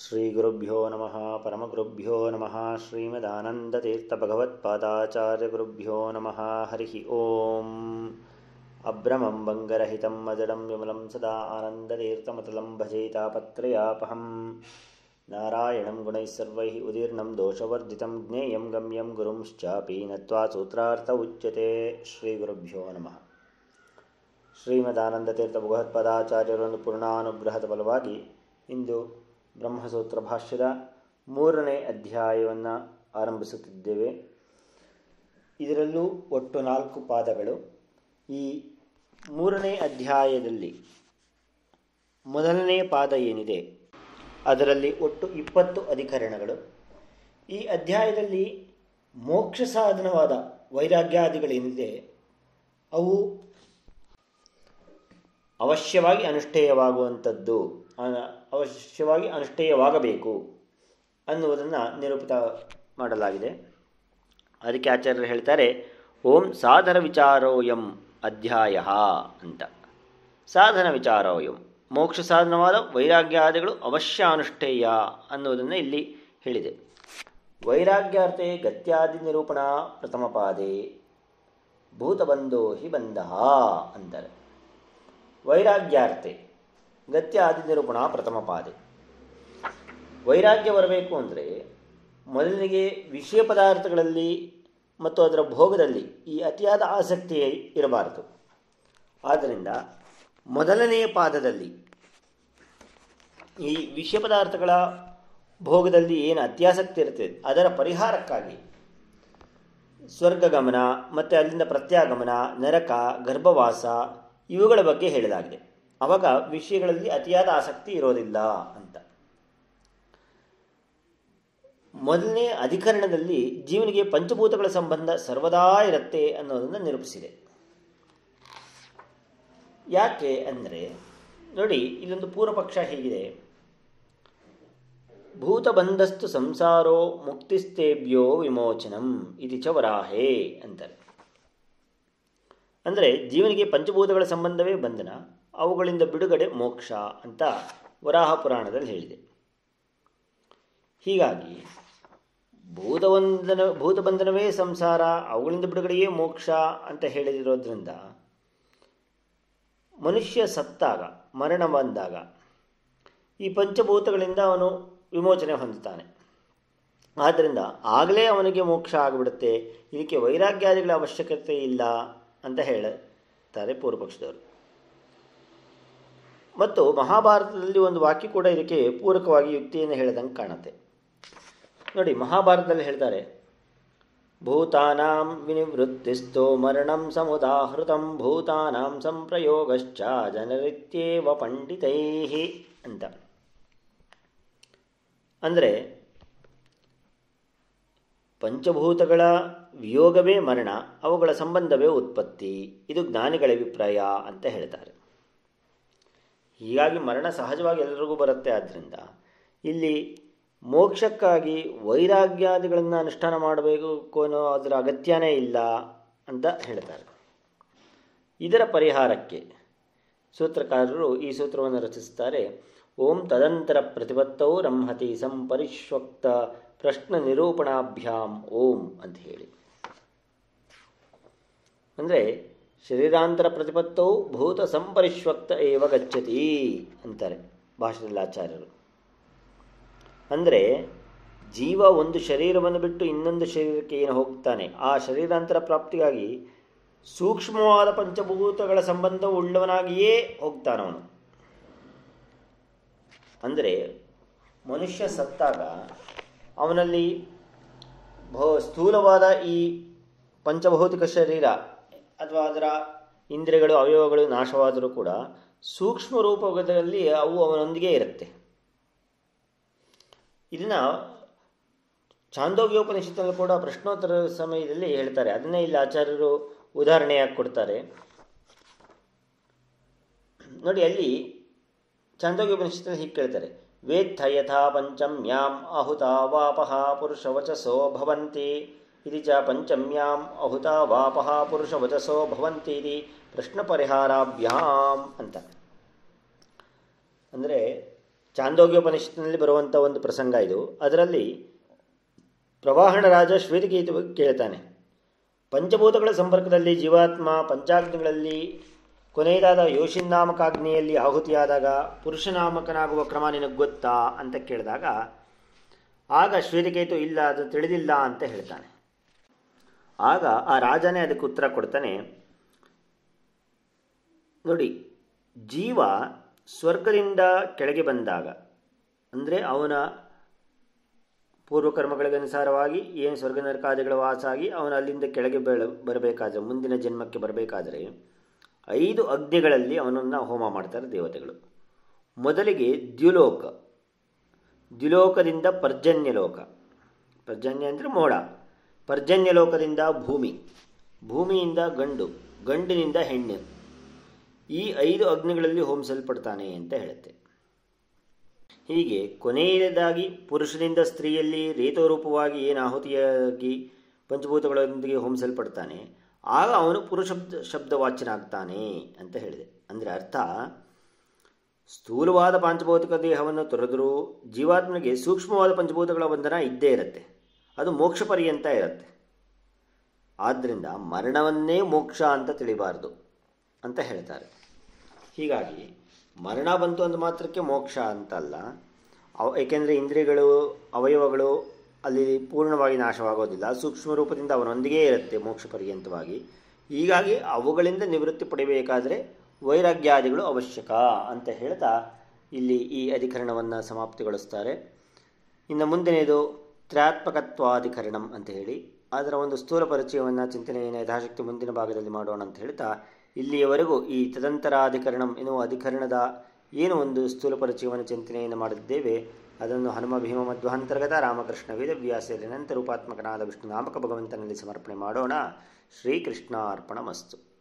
ಶ್ರೀಗುರುಭ್ಯೋ ನಮಃ ಪರಮಗುರುಭ್ಯೋ ನಮಃ ಶ್ರೀಮದಾನಂದತೀರ್ಥಭಗವತ್ಪಾದಾಚಾರ್ಯಗುರುಭ್ಯೋ ನಮಃ ಹರಿ ಓಂ ಅಭ್ರಮಂ ಬಂಗರಹಿತಂ ಮಜಡಂ ವಿಮಲಂ ಸದಾ ಆನಂದತೀರ್ಥಮತಲಂ ಭಜೇತಾಪತ್ರಯಾಪಹಂ ನಾರಾಯಣಂ ಗುಣೈಃ ಸರ್ವೈಃ ಉದೀರ್ಣಂ ದೋಷವರ್ಜಿತಂ ಜ್ಞೇಯಂ ಗಮ್ಯಂ ಗುರುಂಶ್ಚಾಪಿ ನತ್ವಾ ಸೂತ್ರಾರ್ಥ ಉಚ್ಯತೆ ಶ್ರೀಗುರುಭ್ಯೋ ನಮಃ ಶ್ರೀಮದಾನಂದತೀರ್ಥ ಭಗವತ್ಪಾದಾಚಾರ್ಯರೊಂದು ಪೂರ್ಣಾನುಗ್ರಹದ ಫಲವಾಗಿ ಇಂದು ಬ್ರಹ್ಮಸೂತ್ರ ಭಾಷ್ಯದ ಮೂರನೇ ಅಧ್ಯಾಯವನ್ನು ಆರಂಭಿಸುತ್ತಿದ್ದೇವೆ ಇದರಲ್ಲೂ ಒಟ್ಟು ನಾಲ್ಕು ಪಾದಗಳು ಈ ಮೂರನೇ ಅಧ್ಯಾಯದಲ್ಲಿ ಮೊದಲನೇ ಪಾದ ಏನಿದೆ ಅದರಲ್ಲಿ ಒಟ್ಟು ಇಪ್ಪತ್ತು ಅಧಿಕರಣಗಳು ಈ ಅಧ್ಯಾಯದಲ್ಲಿ ಮೋಕ್ಷ ಸಾಧನವಾದ ವೈರಾಗ್ಯಾದಿಗಳೇನಿದೆ ಅವು ಅವಶ್ಯವಾಗಿ ಅನುಷ್ಠೇಯವಾಗುವಂಥದ್ದು ಅವಶ್ಯವಾಗಿ ಅನುಷ್ಠೇಯವಾಗಬೇಕು ಅನ್ನುವುದನ್ನು ನಿರೂಪಿತ ಮಾಡಲಾಗಿದೆ ಅದಕ್ಕೆ ಆಚಾರ್ಯರು ಹೇಳ್ತಾರೆ ಓಂ ಸಾಧನ ವಿಚಾರೋಯಂ ಅಧ್ಯಾಯ ಅಂತ ಸಾಧನ ವಿಚಾರೋಯಂ ಮೋಕ್ಷ ಸಾಧನವಾದ ವೈರಾಗ್ಯಾದಿಗಳು ಅವಶ್ಯ ಅನುಷ್ಠೇಯ ಅನ್ನುವುದನ್ನು ಇಲ್ಲಿ ಹೇಳಿದೆ ವೈರಾಗ್ಯಾರ್ಥೆ ಗತ್ಯಾದಿ ನಿರೂಪಣಾ ಪ್ರಥಮ ಪಾದೆ ಭೂತಬಂಧೋ ಹಿ ಬಂಧ ಅಂತಾರೆ ವೈರಾಗ್ಯಾರ್ಥೆ ಗತ್ಯ ಆದಿ ನಿರೂಪಣಾ ಪ್ರಥಮ ಪಾದೆ ವೈರಾಗ್ಯ ಬರಬೇಕು ಅಂದರೆ ಮೊದಲಿಗೆ ವಿಷಯ ಪದಾರ್ಥಗಳಲ್ಲಿ ಮತ್ತು ಅದರ ಭೋಗದಲ್ಲಿ ಈ ಅತಿಯಾದ ಆಸಕ್ತಿ ಇರಬಾರದು ಆದ್ದರಿಂದ ಮೊದಲನೆಯ ಪಾದದಲ್ಲಿ ಈ ವಿಷಯ ಪದಾರ್ಥಗಳ ಭೋಗದಲ್ಲಿ ಏನು ಅತ್ಯಾಸಕ್ತಿ ಇರ್ತದೆ ಅದರ ಪರಿಹಾರಕ್ಕಾಗಿ ಸ್ವರ್ಗಗಮನ ಮತ್ತು ಅಲ್ಲಿಂದ ಪ್ರತ್ಯಾಗಮನ ನರಕ ಗರ್ಭವಾಸ ಇವುಗಳ ಬಗ್ಗೆ ಹೇಳಲಾಗಿದೆ ಅವಾಗ ವಿಷಯಗಳಲ್ಲಿ ಅತಿಯಾದ ಆಸಕ್ತಿ ಇರೋದಿಲ್ಲ ಅಂತ ಮೊದಲನೇ ಅಧಿಕರಣದಲ್ಲಿ ಜೀವನಿಗೆ ಪಂಚಭೂತಗಳ ಸಂಬಂಧ ಸರ್ವದಾ ಇರುತ್ತೆ ಅನ್ನೋದನ್ನು ನಿರೂಪಿಸಿದೆ ಯಾಕೆ ಅಂದರೆ ನೋಡಿ ಇಲ್ಲೊಂದು ಪೂರ್ವಪಕ್ಷ ಹೀಗಿದೆ ಭೂತಬಂಧಸ್ತು ಸಂಸಾರೋ ಮುಕ್ತಿಸ್ತೇಭ್ಯೋ ವಿಮೋಚನಂ ಇದು ಚ ವರಾಹೇ ಅಂತಾರೆ ಅಂದರೆ ಜೀವನಿಗೆ ಪಂಚಭೂತಗಳ ಸಂಬಂಧವೇ ಬಂಧನ ಅವುಗಳಿಂದ ಬಿಡುಗಡೆ ಮೋಕ್ಷ ಅಂತ ವರಾಹ ಪುರಾಣದಲ್ಲಿ ಹೇಳಿದೆ ಹೀಗಾಗಿ ಭೂತಬಂಧನ ಭೂತಬಂಧನವೇ ಸಂಸಾರ ಅವುಗಳಿಂದ ಬಿಡುಗಡೆಯೇ ಮೋಕ್ಷ ಅಂತ ಹೇಳಿದಿರೋದ್ರಿಂದ ಮನುಷ್ಯ ಸತ್ತಾಗ ಮರಣ ಬಂದಾಗ ಈ ಪಂಚಭೂತಗಳಿಂದ ಅವನು ವಿಮೋಚನೆ ಹೊಂದುತ್ತಾನೆ ಆದ್ದರಿಂದ ಆಗಲೇ ಅವನಿಗೆ ಮೋಕ್ಷ ಆಗಿಬಿಡುತ್ತೆ ಇದಕ್ಕೆ ವೈರಾಗ್ಯಾದಿಗಳ ಅವಶ್ಯಕತೆ ಇಲ್ಲ ಅಂತ ಹೇಳ್ತಾರೆ ಪೂರ್ವಪಕ್ಷದವರು ಮತ್ತು ಮಹಾಭಾರತದಲ್ಲಿ ಒಂದು ವಾಕ್ಯ ಕೂಡ ಇದಕ್ಕೆ ಪೂರಕವಾಗಿ ಯುಕ್ತಿಯನ್ನು ಹೇಳಿದಂಗೆ ಕಾಣುತ್ತೆ ನೋಡಿ ಮಹಾಭಾರತದಲ್ಲಿ ಹೇಳ್ತಾರೆ ಭೂತಾನಾಂ ವಿನಿವೃತ್ತಿಸ್ತೋ ಮರಣಂ ಸಮುದಾಹೃತಂ ಭೂತಾನಾಂ ಸಂಪ್ರಯೋಗಶ್ಚ ಜನರಿತ್ಯೇವ ಪಂಡಿತೈ ಅಂತ ಅಂದರೆ ಪಂಚಭೂತಗಳ ವಿಯೋಗವೇ ಮರಣ ಅವುಗಳ ಸಂಬಂಧವೇ ಉತ್ಪತ್ತಿ ಇದು ಜ್ಞಾನಿಗಳ ಅಭಿಪ್ರಾಯ ಅಂತ ಹೇಳ್ತಾರೆ ಹೀಗಾಗಿ ಮರಣ ಸಹಜವಾಗಿ ಎಲ್ಲರಿಗೂ ಬರುತ್ತೆ ಆದ್ದರಿಂದ ಇಲ್ಲಿ ಮೋಕ್ಷಕ್ಕಾಗಿ ವೈರಾಗ್ಯಾದಿಗಳನ್ನು ಅನುಷ್ಠಾನ ಮಾಡಬೇಕು ಅನ್ನೋ ಅದರ ಅಗತ್ಯನೇ ಇಲ್ಲ ಅಂತ ಹೇಳ್ತಾರೆ ಇದರ ಪರಿಹಾರಕ್ಕೆ ಸೂತ್ರಕಾರರು ಈ ಸೂತ್ರವನ್ನು ರಚಿಸುತ್ತಾರೆ ಓಂ ತದಂತರ ಪ್ರತಿಪತ್ತೌ ರಂಹತಿ ಸಂಪರಿಶ್ವಕ್ತ ಪ್ರಶ್ನ ನಿರೂಪಣಾಭ್ಯಾಂ ಓಂ ಅಂತ ಹೇಳಿ ಅಂದರೆ ಶರೀರಾಂತರ ಪ್ರತಿಪತ್ತೌ ಭೂತ ಸಂಪರಿಶ್ವಕ್ತ ಏವ ಗಚ್ಚತಿ ಅಂತಾರೆ ಭಾಷೆಯಲ್ಲಿ ಆಚಾರ್ಯರು ಅಂದರೆ ಜೀವ ಒಂದು ಶರೀರವನ್ನು ಬಿಟ್ಟು ಇನ್ನೊಂದು ಶರೀರಕ್ಕೆ ಏನು ಹೋಗ್ತಾನೆ ಆ ಶರೀರಾಂತರ ಪ್ರಾಪ್ತಿಗಾಗಿ ಸೂಕ್ಷ್ಮವಾದ ಪಂಚಭೂತಗಳ ಸಂಬಂಧ ಉಳ್ಳವನಾಗಿಯೇ ಹೋಗ್ತಾನವನು ಅಂದರೆ ಮನುಷ್ಯ ಸತ್ತಾಗ ಅವನಲ್ಲಿ ಬಹು ಸ್ಥೂಲವಾದ ಈ ಪಂಚಭೌತಿಕ ಶರೀರ ಅಥವಾ ಅದರ ಇಂದ್ರಿಯಗಳು ಅವಯವಗಳು ನಾಶವಾದರೂ ಕೂಡ ಸೂಕ್ಷ್ಮ ರೂಪದಲ್ಲಿ ಅವು ಅವನೊಂದಿಗೆ ಇರುತ್ತೆ ಇದನ್ನು ಚಾಂದೋಗ್ಯೋಪನಿಷತ್ತಲ್ಲೂ ಕೂಡ ಪ್ರಶ್ನೋತ್ತರ ಸಮಯದಲ್ಲಿ ಹೇಳ್ತಾರೆ ಅದನ್ನೇ ಇಲ್ಲಿ ಆಚಾರ್ಯರು ಉದಾಹರಣೆಯಾಗಿ ಕೊಡ್ತಾರೆ ನೋಡಿ ಅಲ್ಲಿ ಚಾಂದೋಗ್ಯೋಪನಿಷತ್ತಲ್ಲಿ ಹೀಗೆ ಕೇಳ್ತಾರೆ ವೇತ್ಥ ಯಥಾ ಪಂಚಮ್ಯಾಂ ಅಹುತ ವಾಪಃ ಪುರುಷವಚಸೋ ಭವಂತಿ ಇದು ಚ ಪಂಚಮ್ಯಾಂ ಅಹುತ ವಾಪಃ ಪುರುಷವಚಸೋ ಭವಂತಿ ಇದು ಪ್ರಶ್ನ ಪರಿಹಾರಾಭ್ಯಾಂ ಅಂತ ಅಂದರೆ ಚಾಂದೋಗ್ಯೋಪನಿಷತ್ತಿನಲ್ಲಿ ಬರುವಂಥ ಒಂದು ಪ್ರಸಂಗ ಇದು ಅದರಲ್ಲಿ ಪ್ರವಾಹಣ ರಾಜ ಶ್ವೇತಕೇತು ಕೇಳ್ತಾನೆ ಪಂಚಭೂತಗಳ ಸಂಪರ್ಕದಲ್ಲಿ ಜೀವಾತ್ಮ ಪಂಚಾಗ್ನಿಗಳಲ್ಲಿ ಕೊನೆಯದಾದ ಯೋಷಿನ್ನಾಮಕಾಗ್ನಿಯಲ್ಲಿ ಆಹುತಿಯಾದಾಗ ಪುರುಷನಾಮಕನಾಗುವ ಕ್ರಮ ನಿನಗೆ ಗೊತ್ತಾ ಅಂತ ಕೇಳಿದಾಗ ಆಗ ಶ್ವೇತಕೇತು ಇಲ್ಲ ಅದು ತಿಳಿದಿಲ್ಲ ಅಂತ ಹೇಳ್ತಾನೆ ಆಗ ಆ ರಾಜನೇ ಅದಕ್ಕೆ ಉತ್ತರ ಕೊಡ್ತಾನೆ ನೋಡಿ ಜೀವ ಸ್ವರ್ಗದಿಂದ ಕೆಳಗೆ ಬಂದಾಗ ಅಂದರೆ ಅವನ ಪೂರ್ವಕರ್ಮಗಳಿಗೆ ಅನುಸಾರವಾಗಿ ಏನು ಸ್ವರ್ಗ ನರಕಾದಿಗಳ ವಾಸ ಆಗಿ ಅವನು ಅಲ್ಲಿಂದ ಕೆಳಗೆ ಬೆಳ ಬರಬೇಕಾದ್ರೆ ಮುಂದಿನ ಜನ್ಮಕ್ಕೆ ಬರಬೇಕಾದರೆ ಐದು ಅಗ್ನಿಗಳಲ್ಲಿ ಅವನನ್ನು ಹೋಮ ಮಾಡ್ತಾರೆ ದೇವತೆಗಳು ಮೊದಲಿಗೆ ದ್ಯುಲೋಕ ದ್ಯುಲೋಕದಿಂದ ಪರ್ಜನ್ಯ ಲೋಕ ಪರ್ಜನ್ಯ ಅಂದರೆ ಮೋಡ ಪರ್ಜನ್ಯ ಲೋಕದಿಂದ ಭೂಮಿ ಭೂಮಿಯಿಂದ ಗಂಡು ಗಂಡಿನಿಂದ ಹೆಣ್ಣು ಈ ಐದು ಅಗ್ನಿಗಳಲ್ಲಿ ಹೋಮಿಸಲ್ಪಡ್ತಾನೆ ಅಂತ ಹೇಳುತ್ತೆ ಹೀಗೆ ಕೊನೆಯದಾಗಿ ಪುರುಷನಿಂದ ಸ್ತ್ರೀಯಲ್ಲಿ ರೇತೋರೂಪವಾಗಿ ಏನು ಆಹುತಿಯಾಗಿ ಪಂಚಭೂತಗಳೊಂದಿಗೆ ಹೋಮಿಸಲ್ಪಡ್ತಾನೆ ಆಗ ಅವನು ಪುರುಷ ಶಬ್ದ ಶಬ್ದವಾಚ್ಯನಾಗ್ತಾನೆ ಅಂತ ಹೇಳಿದೆ ಅಂದರೆ ಅರ್ಥ ಸ್ಥೂಲವಾದ ಪಂಚಭೌತಿಕ ದೇಹವನ್ನು ತೊರೆದರೂ ಜೀವಾತ್ಮನಿಗೆ ಸೂಕ್ಷ್ಮವಾದ ಪಂಚಭೂತಗಳ ಬಂಧನ ಇದ್ದೇ ಇರುತ್ತೆ ಅದು ಮೋಕ್ಷ ಪರ್ಯಂತ ಇರುತ್ತೆ ಆದ್ದರಿಂದ ಮರಣವನ್ನೇ ಮೋಕ್ಷ ಅಂತ ತಿಳಿಬಾರ್ದು ಅಂತ ಹೇಳ್ತಾರೆ ಹೀಗಾಗಿ ಮರಣ ಬಂತು ಅಂದ ಮಾತ್ರಕ್ಕೆ ಮೋಕ್ಷ ಅಂತಲ್ಲ ಅವ ಏಕೆಂದರೆ ಇಂದ್ರಿಯಗಳು ಅವಯವಗಳು ಅಲ್ಲಿ ಪೂರ್ಣವಾಗಿ ನಾಶವಾಗೋದಿಲ್ಲ ಸೂಕ್ಷ್ಮ ರೂಪದಿಂದ ಅವನೊಂದಿಗೇ ಇರುತ್ತೆ ಮೋಕ್ಷ ಪರ್ಯಂತವಾಗಿ ಹೀಗಾಗಿ ಅವುಗಳಿಂದ ನಿವೃತ್ತಿ ಪಡಿಬೇಕಾದರೆ ವೈರಾಗ್ಯಾದಿಗಳು ಅವಶ್ಯಕ ಅಂತ ಹೇಳ್ತಾ ಇಲ್ಲಿ ಈ ಅಧಿಕರಣವನ್ನು ಸಮಾಪ್ತಿಗೊಳಿಸ್ತಾರೆ ಇನ್ನು ಮುಂದಿನದು ತ್ರಾತ್ಮಕತ್ವಾಧಿಕರಣಂ ಅಂತ ಹೇಳಿ ಅದರ ಒಂದು ಸ್ಥೂಲ ಪರಿಚಯವನ್ನು ಚಿಂತನೆಯನ್ನು ಯಥಾಶಕ್ತಿ ಮುಂದಿನ ಭಾಗದಲ್ಲಿ ಮಾಡೋಣ ಅಂತ ಹೇಳ್ತಾ ಇಲ್ಲಿಯವರೆಗೂ ಈ ತದಂತರಾಧಿಕರಣಂ ಎನ್ನುವ ಅಧಿಕರಣದ ಏನು ಒಂದು ಸ್ಥೂಲ ಪರಿಚಯವನ್ನು ಚಿಂತನೆಯನ್ನು ಮಾಡಿದ್ದೇವೆ ಅದನ್ನು ಹನುಮ ಭೀಮ ಮಧ್ವಾಂತರ್ಗತ ರಾಮಕೃಷ್ಣ ವೇದವ್ಯಾಸರಿ ಅನಂತ ರೂಪಾತ್ಮಕನಾದ ವಿಷ್ಣು ನಾಮಕ ಭಗವಂತನಲ್ಲಿ ಸಮರ್ಪಣೆ ಮಾಡೋಣ ಶ್ರೀಕೃಷ್ಣಾರ್ಪಣ ಮಸ್ತು